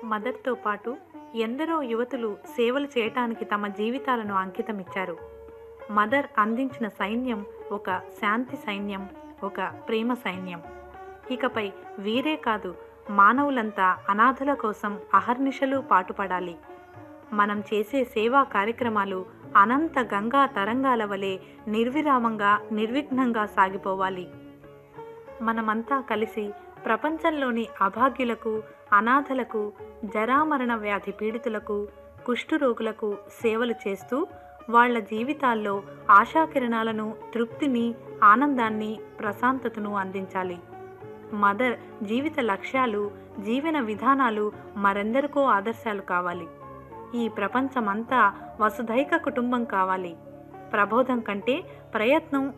మదర్తో పాటు ఎందరో యువతులు సేవలు చేయటానికి తమ జీవితాలను అంకితమిచ్చారు మదర్ అందించిన సైన్యం ఒక శాంతి సైన్యం ఒక ప్రేమ సైన్యం ఇకపై వీరే కాదు మానవులంతా అనాథల కోసం అహర్నిశలు పాటుపడాలి మనం చేసే సేవా కార్యక్రమాలు అనంత గంగా తరంగాల వలె నిర్విరామంగా నిర్విఘ్నంగా సాగిపోవాలి మనమంతా కలిసి ప్రపంచంలోని అభాగ్యులకు అనాథలకు జరామరణ వ్యాధి పీడితులకు కుష్ఠురోగులకు సేవలు చేస్తూ వాళ్ళ జీవితాల్లో ఆశాకిరణాలను తృప్తిని ఆనందాన్ని ప్రశాంతతను అందించాలి మదర్ జీవిత లక్ష్యాలు జీవన విధానాలు మరెందరికో ఆదర్శాలు కావాలి ఈ ప్రపంచమంతా వసుధైక కుటుంబం కావాలి ప్రబోధం కంటే ప్రయత్నం